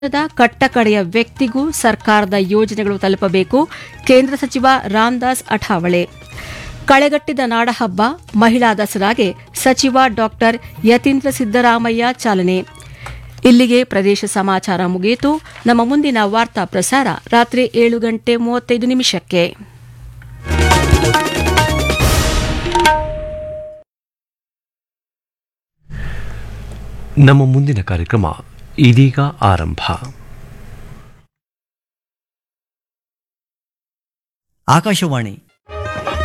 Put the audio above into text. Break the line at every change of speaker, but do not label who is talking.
the ಕಟ್ಟಕಡೆಯ ವ್ಯಕ್ತಿಗೂ ಸರ್ಕಾರದ ಯೋಜನೆಗಳು ತಲುಪಬೇಕು ಕೇಂದ್ರ ಸಚಿವ ರಾಮದಾಸ್ ಅಠಾವಳೆ ಕಳೆಗಟ್ಟಿದ ನಾಡಹಬ್ಬ ಮಹಿಳಾ ದಸರಾಗೆ ಸಚಿವ ಡಾಕ್ಟರ್ ಯತೀಂದ್ರ ಸಿದ್ದರಾಮಯ್ಯ ಚಾಲನೆ ಇಲ್ಲಿಗೆ ಪ್ರದೇಶ ಸಮಾಚಾರ ಮುಗಿಯಿತು ನಮ್ಮ ಮುಂದಿನ ವಾರ್ತಾ ಪ್ರಸಾರ ರಾತ್ರಿ ಏಳು ಗಂಟೆ ಮೂವತ್ತೈದು ನಿಮಿಷಕ್ಕೆ
ನಮ್ಮ ಮುಂದಿನ ಕಾರ್ಯಕ್ರಮ ಇದೀಗ ಆರಂಭ
ಆಕಾಶವಾಣಿ